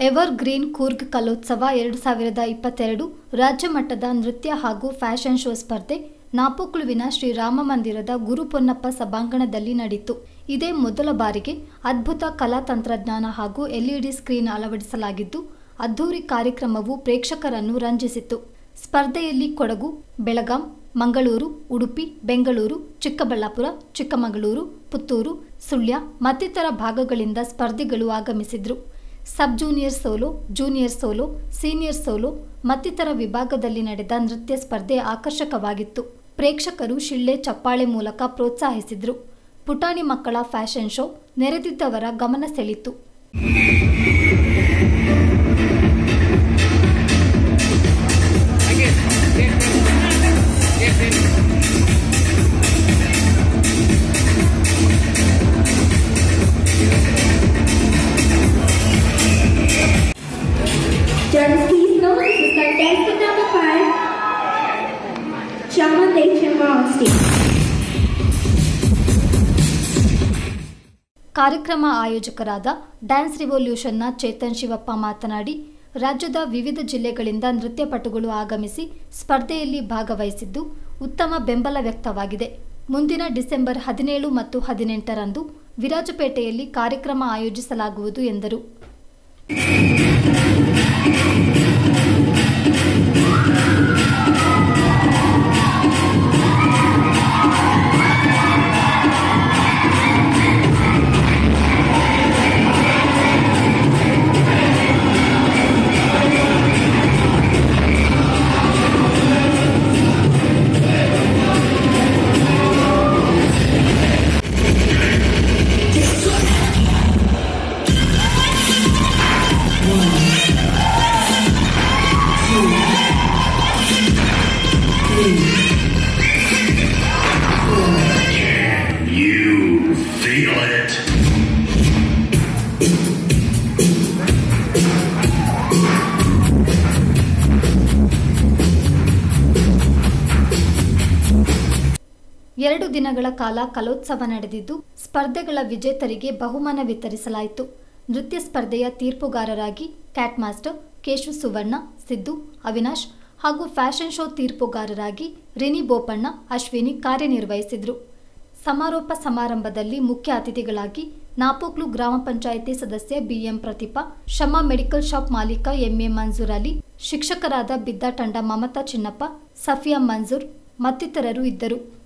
Ever green Coorg ಕಲೋತ್ಸವ ಎರಡು ಸಾವಿರದ ಇಪ್ಪತ್ತೆರಡು ರಾಜ್ಯ ಮಟ್ಟದ ನೃತ್ಯ ಹಾಗೂ ಫ್ಯಾಷನ್ ಶೋ ಸ್ಪರ್ಧೆ ನಾಪೋಕ್ಲುವಿನ ಶ್ರೀರಾಮ ಮಂದಿರದ ಗುರುಪೊನ್ನಪ್ಪ ಸಭಾಂಗಣದಲ್ಲಿ ನಡೆಯಿತು ಇದೇ ಮೊದಲ ಬಾರಿಗೆ ಅದ್ಭುತ ಕಲಾ ತಂತ್ರಜ್ಞಾನ ಹಾಗೂ ಎಲ್ಇಡಿ ಸ್ಕ್ರೀನ್ ಅಳವಡಿಸಲಾಗಿದ್ದು ಅದ್ಧೂರಿ ಕಾರ್ಯಕ್ರಮವು ಪ್ರೇಕ್ಷಕರನ್ನು ರಂಜಿಸಿತು ಸ್ಪರ್ಧೆಯಲ್ಲಿ ಕೊಡಗು ಬೆಳಗಾಂ ಮಂಗಳೂರು ಉಡುಪಿ ಬೆಂಗಳೂರು ಚಿಕ್ಕಬಳ್ಳಾಪುರ ಚಿಕ್ಕಮಗಳೂರು ಪುತ್ತೂರು ಸುಳ್ಯ ಮತ್ತಿತರ ಭಾಗಗಳಿಂದ ಸ್ಪರ್ಧಿಗಳು ಆಗಮಿಸಿದ್ರು sub junior solo junior solo senior solo ಮತ್ತಿತರ ವಿಭಾಗದಲ್ಲಿ ನಡೆದ ನೃತ್ಯ ಸ್ಪರ್ಧೆ ಆಕರ್ಷಕವಾಗಿತ್ತು ಪ್ರೇಕ್ಷಕರು ಶಿಳ್ಳೆ ಚಪ್ಪಾಳೆ ಮೂಲಕ ಪ್ರೋತ್ಸಾಹಿಸಿದ್ರು ಪುಟಾಣಿ ಮಕ್ಕಳ ಫ್ಯಾಷನ್ ಶೋ ನೆರೆದಿದ್ದವರ ಗಮನ ಸೆಳೀತು Judges, please note this is contestant number five, Chaman Dekshama on stage. ಕಾರ್ಯಕ್ರಮ ಆಯೋಜಕರಾದ ಡ್ಯಾನ್ಸ್ ರಿವೊಲ್ಯೂಷನ್ನ ಚೇತನ್ ಶಿವಪ್ಪ ಮಾತನಾಡಿ ರಾಜ್ಯದ ವಿವಿಧ ಜಿಲ್ಲೆಗಳಿಂದ ನೃತ್ಯಪಟುಗಳು ಆಗಮಿಸಿ ಸ್ಪರ್ಧೆಯಲ್ಲಿ ಭಾಗವಹಿಸಿದ್ದು ಉತ್ತಮ ಬೆಂಬಲ ವ್ಯಕ್ತವಾಗಿದೆ ಮುಂದಿನ ಡಿಸೆಂಬರ್ ಹದಿನೇಳು ಮತ್ತು ಹದಿನೆಂಟರಂದು ವಿರಾಜಪೇಟೆಯಲ್ಲಿ ಕಾರ್ಯಕ್ರಮ ಆಯೋಜಿಸಲಾಗುವುದು ಎಂದರು You feel it. ಎರಡು ದಿನಗಳ ಕಾಲ ಕಲೋತ್ಸವ ನಡೆದಿದ್ದು ಸ್ಪರ್ಧೆಗಳ ವಿಜೇತರಿಗೆ ಬಹುಮಾನ ವಿತರಿಸಲಾಯಿತು ನೃತ್ಯ ಸ್ಪರ್ಧೆಯ ತೀರ್ಪುಗಾರರಾಗಿ ಕ್ಯಾಟ್ ಮಾಸ್ಟರ್ ಕೇಶು ಸುವರ್ಣ ಸಿದ್ದು ಅವಿನಾಶ್ ಹಾಗೂ ಫ್ಯಾಷನ್ ಶೋ ತೀರ್ಪುಗಾರರಾಗಿ ರಿನಿ ಬೋಪಣ್ಣ ಅಶ್ವಿನಿ ಕಾರ್ಯನಿರ್ವಹಿಸಿದ್ರು ಸಮಾರೋಪ ಸಮಾರಂಭದಲ್ಲಿ ಮುಖ್ಯ ಅತಿಥಿಗಳಾಗಿ ನಾಪೋಕ್ಲು ಗ್ರಾಮ ಪಂಚಾಯಿತಿ ಸದಸ್ಯ BM Prathibha Shama medical shop ಮಾಲೀಕ ಎಂಎ ಮಂಜೂರ್ ಅಲಿ ಶಿಕ್ಷಕರಾದ ಬಿದ್ದಾ ತಂಡ ಮಮತಾ ಚಿನ್ನಪ್ಪ ಸಫಿಯಾ ಮಂಜೂರ್ ಮತ್ತಿತರರು ಇದ್ದರು